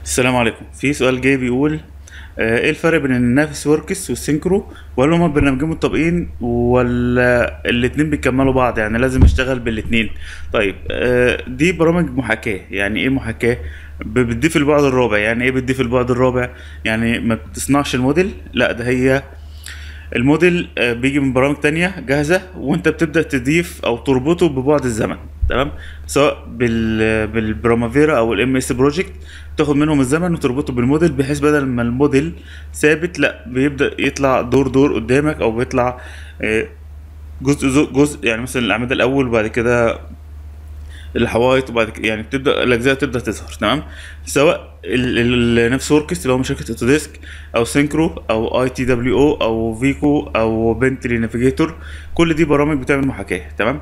السلام عليكم في سؤال جاي بيقول آه، ايه الفرق بين النافس وركس والسينكرو وهل هما برنامجين متطابقين ولا الاتنين بيكملوا بعض يعني لازم اشتغل بالاتنين طيب آه، دي برامج محاكاة يعني ايه محاكاة ب- بتضيف البعد الرابع يعني ايه بتضيف البعد الرابع يعني ما بتصنعش الموديل لا ده هي الموديل آه، بيجي من برامج تانية جاهزة وانت بتبدأ تضيف او تربطه ببعد الزمن تمام سواء بال بالبرامافيرا او الام اس بروجكت تاخد منهم الزمن وتربطه بالموديل بحيث بدل ما الموديل ثابت لا بيبدأ يطلع دور دور قدامك او بيطلع آه، جزء جزء, جزء يعني مثلا الاعمدة الاول وبعد كده الحوايط وبعد كده يعني بتبدا الاجزاء تبدا تظهر تمام سواء ال- ال- النفس وركس اللي هو من شركه اوتوديسك او سينكرو او اي تي دبليو او او فيكو او بنتلي نافيجيتور كل دي برامج بتعمل محاكاه تمام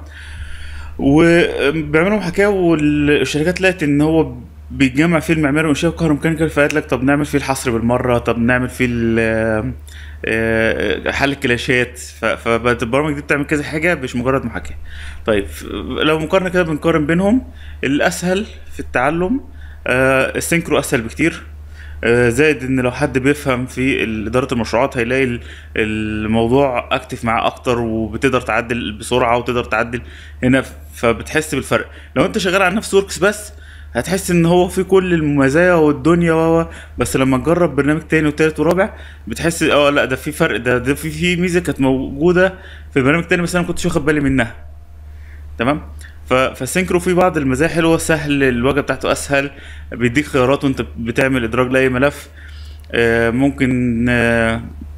وبيعملوا محاكاه والشركات لقت ان هو بيجمع فيه المعماري والانشاء والكهروميكانيكال فقالت لك طب نعمل فيه الحصر بالمره طب نعمل فيه ال- آه، حل الكلاشات ف- فبقت البرامج دي بتعمل كذا حاجه مش مجرد محاكاه طيب ف- لو مقارنه كده بنقارن بينهم الاسهل في التعلم آه، السينكرو اسهل بكتير آه، زائد ان لو حد بيفهم في ال- اداره المشروعات هيلاقي ال- الموضوع اكتف معاه اكتر وبتقدر تعدل بسرعه وتقدر تعدل هنا فبتحس بالفرق لو انت شغال على نفس وركس بس هتحس ان هو في كل المزايا والدنيا و بس لما تجرب برنامج تاني وتالت ورابع بتحس اه لا ده في فرق ده ده في في ميزه كانت موجوده في برنامج تاني بس انا ما كنتش واخد بالي منها تمام ف- فالسينكرو فيه بعض المزايا حلوه سهل الواجهه بتاعته اسهل بيديك خيارات وانت بتعمل ادراج لاي ملف آه، ممكن آه،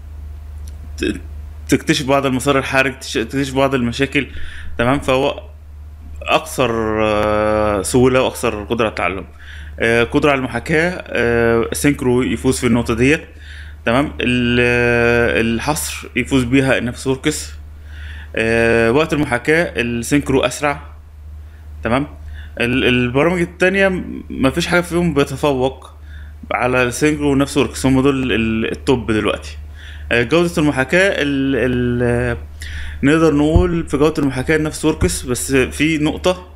ت- تكتشف بعض المسار الحرج تش- تكتشف بعض المشاكل تمام فهو اكثر آه، سهوله واكثر قدره على التعلم آه، قدره على المحاكاه آه، سينكرو يفوز في النقطه ديت تمام ال- آه، الحصر يفوز بيها نفس وركس آه، وقت المحاكاه السينكرو اسرع تمام ال- البرامج التانية م- مفيش حاجة فيهم بيتفوق على السينكرو ونفس وركس هم دول ال- التوب دلوقتي آه، جودة المحاكاة ال ال نقدر نقول في جودة المحاكاة نفس وركس بس في نقطة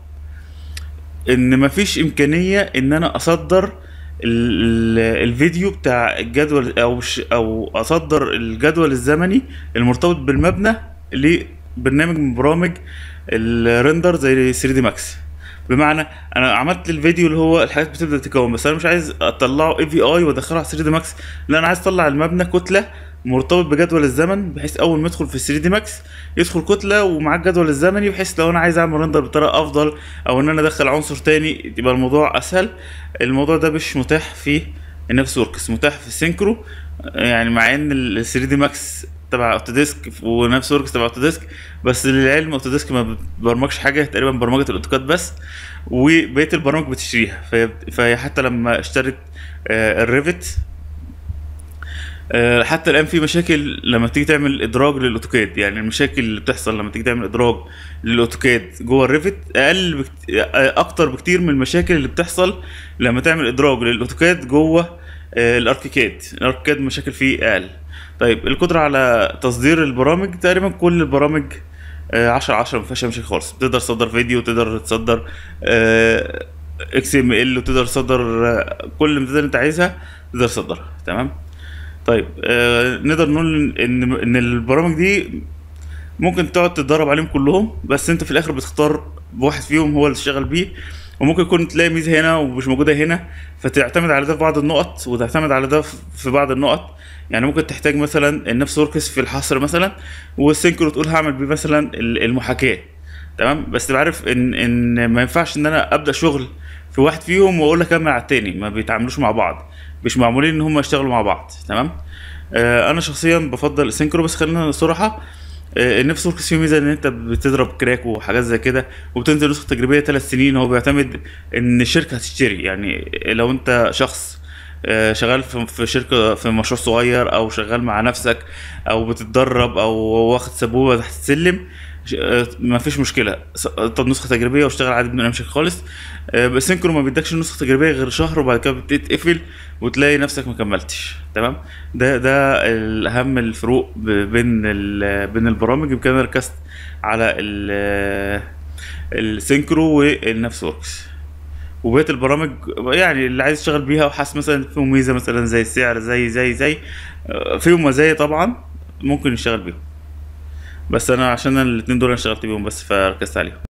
ان مفيش امكانية ان انا اصدر ال- ال- الفيديو بتاع الجدول او ش- او اصدر الجدول الزمني المرتبط بالمبنى لبرنامج من برامج الريندر زي 3 دي ماكس بمعنى انا عملت الفيديو اللي هو الحاجات بتبدا تتكون بس انا مش عايز اطلعه اي في اي وادخله على 3 دي ماكس لا انا عايز اطلع المبنى كتله مرتبط بجدول الزمن بحيث اول ما يدخل في 3 دي ماكس يدخل كتله ومعاه الجدول الزمني بحيث لو انا عايز اعمل رندر بطريقه افضل او ان انا ادخل عنصر تاني يبقى الموضوع اسهل الموضوع ده مش متاح في نفس وركس متاح في السينكرو يعني مع ان ال 3 دي ماكس تبع اوتوديسك ونفس وركس تبع اوتوديسك بس للعلم اوتوديسك ما بتبرمجش حاجه تقريبا برمجه الاوتوكاد بس وبقيه البرامج بتشتريها فهي فهي حتى لما اشترت آه، الريفت آه، حتى الان في مشاكل لما تيجي تعمل ادراج للاوتوكاد يعني المشاكل اللي بتحصل لما تيجي تعمل ادراج للاوتوكاد جوه الريفت اقل بكت... آه، اكتر بكتير من المشاكل اللي بتحصل لما تعمل ادراج للاوتوكاد جوه آه، الاركيكاد الاركيكاد مشاكل فيه اقل طيب القدره على تصدير البرامج تقريبا كل البرامج 10 10 ما فيهاش أي مشاكل خالص تقدر تصدر فيديو تقدر تصدر اكس ام ال وتقدر تصدر آه، كل الامتدادات اللي انت عايزها تقدر تصدرها تمام طيب آه نقدر نقول ان ان البرامج دي ممكن تقعد تتدرب عليهم كلهم بس انت في الاخر بتختار واحد فيهم هو اللي تشتغل بيه وممكن يكون تلاقي ميزه هنا ومش موجوده هنا فتعتمد على ده في بعض النقط وتعتمد على ده في بعض النقط يعني ممكن تحتاج مثلا النفس وركس في الحصر مثلا والسينكرو تقول هعمل بيه مثلا ال- المحاكاه تمام بس تبقى عارف ان ان ما ينفعش ان انا ابدا شغل في واحد فيهم واقول لك اعمل على التاني ما بيتعاملوش مع بعض مش معمولين ان هم يشتغلوا مع بعض تمام آه انا شخصيا بفضل السينكرو بس خلينا صراحه آه، النفس وركس فيه ميزه ان انت بتضرب كراك وحاجات زي كده وبتنزل نسخه تجريبيه ثلاث سنين هو بيعتمد ان الشركه هتشتري يعني لو انت شخص آه، شغال في في شركه في مشروع صغير او شغال مع نفسك او بتتدرب او واخد سبوبه تحت السلم ش- آه، ما فيش مشكله س- طب نسخه تجريبيه واشتغل عادي بدون اي مشاكل خالص آه، بس سينكرو ما بيدكش نسخه تجريبيه غير شهر وبعد كده بتتقفل وتلاقي نفسك ما كملتش تمام ده ده الاهم الفروق ب- بين ال- بين البرامج يمكن انا ركزت على ال- السينكرو والنفس وركس وبقيه البرامج يعني اللي عايز يشتغل بيها وحاسس مثلا فيهم ميزه مثلا زي السعر زي زي زي آه، فيهم مزايا طبعا ممكن يشتغل بيهم بس انا عشان أنا الاتنين دول انا اشتغلت بيهم بس فركزت عليهم